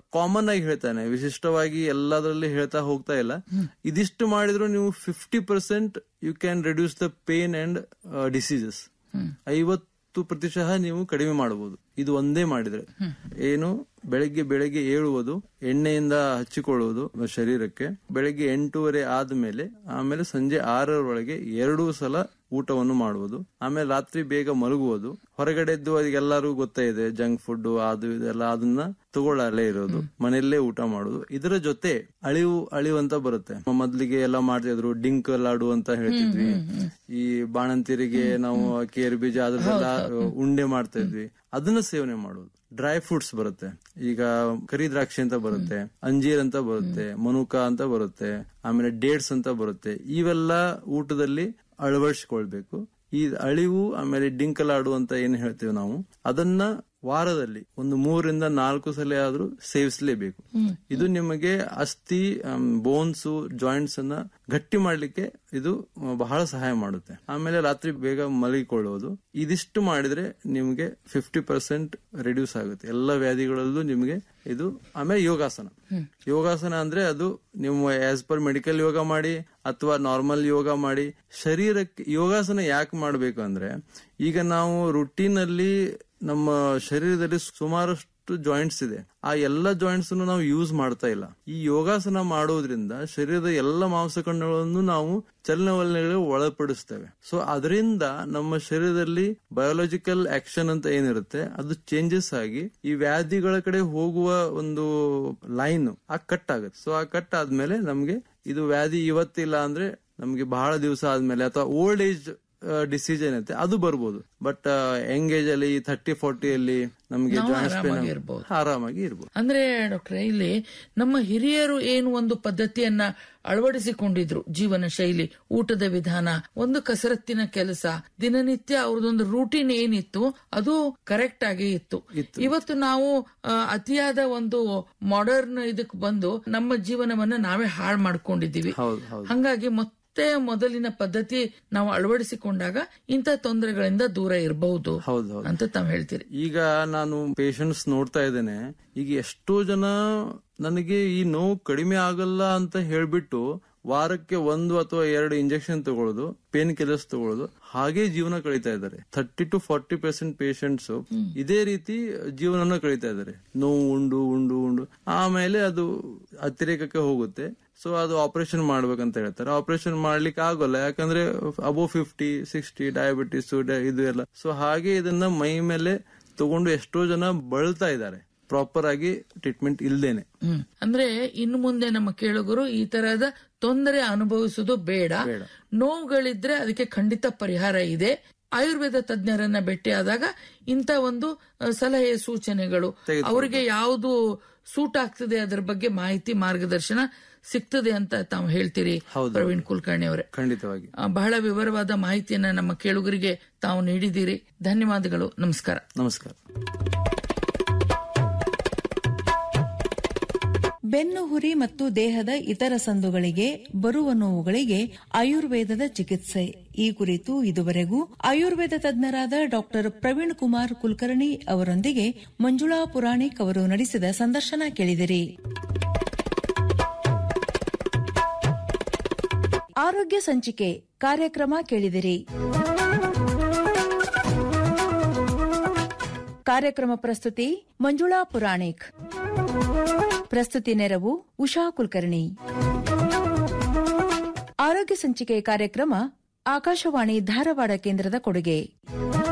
common ಆಗಿ ಹೇಳ್ತಾನೆ ವಿಶಿಷ್ಟವಾಗಿ ಎಲ್ಲದರಲ್ಲಿ ಹೇಳ್ತಾ ಹೋಗ್ತಾ ಇಲ್ಲ ಇದಿಷ್ಟು ಮಾಡಿದ್ರು ನೀವು fifty percent you can reduce the pain and diseases ಐವತ್ತು ಪ್ರತಿಶತ ನೀವು ಕಡಿಮೆ ಮಾಡಬಹುದು ಇದು ಒಂದೇ ಮಾಡಿದ್ರೆ ಏನು ಬೆಳಗ್ಗೆ ಬೆಳಗ್ಗೆ ಏಳುವುದು ಎಣ್ಣೆಯಿಂದ ಹಚ್ಚಿಕೊಳ್ಳುವುದು ಶರೀರಕ್ಕೆ ಬೆಳಗ್ಗೆ ಎಂಟೂವರೆ ಆದ್ಮೇಲೆ ಆಮೇಲೆ ಸಂಜೆ ಆರರೊಳಗೆ ಎರಡು ಸಲ ಊಟವನ್ನು ಮಾಡುವುದು ಆಮೇಲೆ ರಾತ್ರಿ ಬೇಗ ಮಲಗುವುದು ಹೊರಗಡೆದ್ದು ಅದಕ್ಕೆಲ್ಲರಿಗೂ ಗೊತ್ತೇ ಇದೆ ಜಂಕ್ ಫುಡ್ ಅದು ಇದೆಲ್ಲ ಅದನ್ನ ತಗೊಳ್ಳಲೇ ಇರೋದು ಮನೆಯಲ್ಲೇ ಊಟ ಮಾಡುದು ಇದರ ಜೊತೆ ಅಳಿವು ಅಳಿವು ಅಂತ ಬರುತ್ತೆ ಮೊದ್ಲಿಗೆ ಎಲ್ಲ ಮಾಡ್ತಿದ್ರು ಡಿಂಕ್ ಲಾಡು ಅಂತ ಹೇಳ್ತಿದ್ವಿ ಈ ಬಾಣಂತಿರಿಗೆ ನಾವು ಕೇರ್ ಬೀಜ ಅದ್ರದ್ದೆಲ್ಲ ಉಂಡೆ ಮಾಡ್ತಾ ಇದ್ವಿ ಅದನ್ನ ಸೇವನೆ ಮಾಡುದು ಡ್ರೈ ಫ್ರೂಟ್ಸ್ ಬರುತ್ತೆ ಈಗ ಕರಿ ದ್ರಾಕ್ಷಿ ಅಂತ ಬರುತ್ತೆ ಅಂಜೀರ್ ಅಂತ ಬರುತ್ತೆ ಮನುಕ ಅಂತ ಬರುತ್ತೆ ಆಮೇಲೆ ಡೇಟ್ಸ್ ಅಂತ ಬರುತ್ತೆ ಇವೆಲ್ಲ ಊಟದಲ್ಲಿ ಅಳವಡಿಸಿಕೊಳ್ಬೇಕು ಈ ಅಳಿವು ಆಮೇಲೆ ಡಿಂಕಲಾಡು ಅಂತ ಏನ್ ಹೇಳ್ತೀವಿ ನಾವು ಅದನ್ನ ವಾರದಲ್ಲಿ ಒಂದು ಮೂರರಿಂದ ನಾಲ್ಕು ಸಲ ಆದ್ರೂ ಸೇವಿಸಲೇಬೇಕು ಇದು ನಿಮಗೆ ಅಸ್ಥಿ ಬೋನ್ಸ್ ಜಾಯಿಂಟ್ಸ್ ಅನ್ನ ಗಟ್ಟಿ ಮಾಡ್ಲಿಕ್ಕೆ ಇದು ಬಹಳ ಸಹಾಯ ಮಾಡುತ್ತೆ ಆಮೇಲೆ ರಾತ್ರಿ ಬೇಗ ಮಲಗಿಕೊಳ್ಳುವುದು ಇದಿಷ್ಟು ಮಾಡಿದ್ರೆ ನಿಮಗೆ ಫಿಫ್ಟಿ ಪರ್ಸೆಂಟ್ ರಿಡ್ಯೂಸ್ ಆಗುತ್ತೆ ಎಲ್ಲ ವ್ಯಾಧಿಗಳಲ್ಲೂ ನಿಮಗೆ ಇದು ಆಮೇಲೆ ಯೋಗಾಸನ ಯೋಗಾಸನ ಅಂದ್ರೆ ಅದು ನೀವು ಆಸ್ ಪರ್ ಮೆಡಿಕಲ್ ಯೋಗ ಮಾಡಿ ಅಥವಾ ನಾರ್ಮಲ್ ಯೋಗ ಮಾಡಿ ಶರೀರಕ್ಕೆ ಯೋಗಾಸನ ಯಾಕೆ ಮಾಡ್ಬೇಕು ಅಂದ್ರೆ ಈಗ ನಾವು ರುಟೀನ್ ಅಲ್ಲಿ ನಮ್ಮ ಶರೀರದಲ್ಲಿ ಸುಮಾರಷ್ಟು ಜಾಯಿಂಟ್ಸ್ ಇದೆ ಆ ಎಲ್ಲ ಜಾಯಿಂಟ್ಸ್ ನಾವು ಯೂಸ್ ಮಾಡ್ತಾ ಇಲ್ಲ ಈ ಯೋಗಾಸನ ಮಾಡೋದ್ರಿಂದ ಶರೀರದ ಎಲ್ಲ ಮಾಂಸಖಂಡಗಳನ್ನು ನಾವು ಚಲನವಲನಗಳಿಗೆ ಒಳಪಡಿಸ್ತೇವೆ ಸೊ ಅದರಿಂದ ನಮ್ಮ ಶರೀರದಲ್ಲಿ ಬಯೋಲಾಜಿಕಲ್ ಆಕ್ಷನ್ ಅಂತ ಏನಿರುತ್ತೆ ಅದು ಚೇಂಜಸ್ ಆಗಿ ಈ ವ್ಯಾಧಿಗಳ ಕಡೆ ಹೋಗುವ ಒಂದು ಲೈನ್ ಆ ಕಟ್ ಆಗುತ್ತೆ ಸೊ ಆ ಕಟ್ ಆದ್ಮೇಲೆ ನಮ್ಗೆ ಇದು ವ್ಯಾಧಿ ಇವತ್ತಿಲ್ಲ ಅಂದ್ರೆ ನಮ್ಗೆ ಬಹಳ ದಿವಸ ಆದ್ಮೇಲೆ ಅಥವಾ ಓಲ್ಡ್ ಏಜ್ ಡಿಸೀಸ್ ಏನೈತೆ ಅದು ಬರ್ಬೋದು ಬಟ್ ಯಂಗ್ ಏಜ್ ಅಲ್ಲಿ ಥರ್ಟಿ ಫೋರ್ಟಿ ಅಲ್ಲಿ ನಮ್ಗೆ ಜಾಯಿಂಟ್ಸ್ ಪೇನ್ ಆರಾಮಾಗಿ ಇರ್ಬೋದು ಅಂದ್ರೆ ಡಾಕ್ಟ್ರೆ ಇಲ್ಲಿ ನಮ್ಮ ಹಿರಿಯರು ಏನು ಒಂದು ಪದ್ಧತಿಯನ್ನ ಅಳವಡಿಸಿಕೊಂಡಿದ್ರು ಜೀವನ ಶೈಲಿ ಊಟದ ವಿಧಾನ ಒಂದು ಕಸರತ್ತಿನ ಕೆಲಸ ದಿನನಿತ್ಯ ಅವ್ರದೊಂದು ರೂಟೀನ್ ಏನಿತ್ತು ಅದು ಕರೆಕ್ಟ್ ಆಗಿ ಇತ್ತು ಇವತ್ತು ನಾವು ಆ, ಅತಿಯಾದ ಒಂದು ಮಾಡರ್ನ್ ಇದಕ್ ಬಂದು ನಮ್ಮ ಜೀವನವನ್ನ ನಾವೇ ಹಾಳು ಮಾಡ್ಕೊಂಡಿದ್ದೀವಿ ಹೌದು ಹೌದು ಹಂಗಾಗಿ ಮತ್ತೆ ಮೊದಲಿನ ಪದ್ಧತಿ ನಾವು ಅಳವಡಿಸಿಕೊಂಡಾಗ ಇಂಥ ತೊಂದರೆಗಳಿಂದ ದೂರ ಇರಬಹುದು ಹೌದು ಹೌದು ಅಂತ ತಾವ್ ಹೇಳ್ತೀರಿ ಈಗ ನಾನು ಪೇಷಂಟ್ಸ್ ನೋಡ್ತಾ ಇದ್ದೇನೆ ಈಗ ಎಷ್ಟೋ ಜನ ನನಗೆ ಈ ನೋವು ಕಡಿಮೆ ಆಗಲ್ಲ ಅಂತ ಹೇಳ್ಬಿಟ್ಟು ವಾರಕ್ಕೆ ಒಂದು ಅಥವಾ ಎರಡು ಇಂಜೆಕ್ಷನ್ ತಗೊಳ್ಳೋದು ಪೇನ್ ಕಿಲ್ಲರ್ಸ್ ತಗೊಳ್ಳೋದು ಹಾಗೆ ಜೀವನ ಕಳೀತಾ ಇದ್ದಾರೆ thirty to forty percent patients ಇದೇ ರೀತಿ ಜೀವನನ ಕಳೀತಾ ಇದ್ದಾರೆ ನೋವು ಉಂಡು ಉಂಡು ಉಂಡು ಆಮೇಲೆ ಅದು ಅತಿರೇಕಕ್ಕೆ ಹೋಗುತ್ತೆ ಸೊ ಅದು ಆಪರೇಷನ್ ಮಾಡ್ಬೇಕಂತ ಹೇಳ್ತಾರೆ ಆಪರೇಷನ್ ಮಾಡ್ಲಿಕ್ಕೆ ಆಗೋಲ್ಲ ಯಾಕಂದ್ರೆ ಅಬೋ ಫಿಫ್ಟಿ ಸಿಕ್ಸ್ಟಿ ಡಯಾಬಿಟಿಸ್ ಇದು ಎಲ್ಲ ಸೊ ಹಾಗೆ ಇದನ್ನ ಮೈ ಮೇಲೆ ತಗೊಂಡು ಎಷ್ಟೋ ಜನ ಬಳಲ್ತಾ ಇದ್ದಾರೆ ಪ್ರಾಪರ್ ಆಗಿ ಟ್ರೀಟ್ಮೆಂಟ್ ಇಲ್ದೇನೆ ಹ್ಮ್ ಅಂದ್ರೆ ಇನ್ನು ಮುಂದೆ ನಮ್ಮ ಕೇಳುಗರು ಈ ತರಹದ ತೊಂದರೆ ಅನುಭವಿಸುವುದು ಬೇಡ ನೋವುಗಳಿದ್ರೆ ಅದಕ್ಕೆ ಖಂಡಿತ ಪರಿಹಾರ ಇದೆ ಆಯುರ್ವೇದ ತಜ್ಞರನ್ನ ಭೇಟಿಯಾದಾಗ ಇಂತ ಒಂದು ಅ, ಸಲಹೆ ಸೂಚನೆಗಳು ಅವರಿಗೆ ಯಾವುದು ಸೂಟ್ ಆಗ್ತದೆ ಅದರ ಬಗ್ಗೆ ಮಾಹಿತಿ ಮಾರ್ಗದರ್ಶನ ಸಿಗ್ತದೆ ಅಂತ ತಾವು ಹೇಳ್ತೀರಿ ಪ್ರವೀಣ್ ಕುಲಕರ್ಣಿ ಅವರೇ ಖಂಡಿತವಾಗಿ ಆ, ಬಹಳ ವಿವರವಾದ ಮಾಹಿತಿಯನ್ನ ನಮ್ಮ ಕೇಳುಗರಿಗೆ ತಾವು ನೀಡಿದ್ದೀರಿ ಧನ್ಯವಾದಗಳು ನಮಸ್ಕಾರ ನಮಸ್ಕಾರ ಬೆನ್ನು ಹುರಿ ಮತ್ತು ದೇಹದ ಇತರ ಸಂದುಗಳಿಗೆ ಬರುವ ನೋವುಗಳಿಗೆ ಆಯುರ್ವೇದದ ಚಿಕಿತ್ಸೆ ಈ ಕುರಿತು ಇದುವರೆಗೂ ಆಯುರ್ವೇದ ತಜ್ಞರಾದ ಡಾಕ್ಟರ್ ಪ್ರವೀಣ್ ಕುಮಾರ್ ಕುಲಕರ್ಣಿ ಅವರೊಂದಿಗೆ ಮಂಜುಳಾ ಪುರಾಣಿಕ್ ಅವರು ನಡೆಸಿದ ಸಂದರ್ಶನ ಕೇಳಿದಿರಿ ಆರೋಗ್ಯ ಸಂಚಿಕೆ ಕಾರ್ಯಕ್ರಮ ಕೇಳಿದಿರಿ ಕಾರ್ಯಕ್ರಮ ಪ್ರಸ್ತುತಿ ಮಂಜುಳಾ ಪುರಾಣಿಕ್ ಪ್ರಸ್ತುತಿ ನೆರವು ಉಷಾ ಕುಲಕರ್ಣಿ ಆರೋಗ್ಯ ಸಂಚಿಕೆ ಕಾರ್ಯಕ್ರಮ ಆಕಾಶವಾಣಿ ಧಾರವಾಡ ಕೇಂದ್ರದ ಕೊಡುಗೆ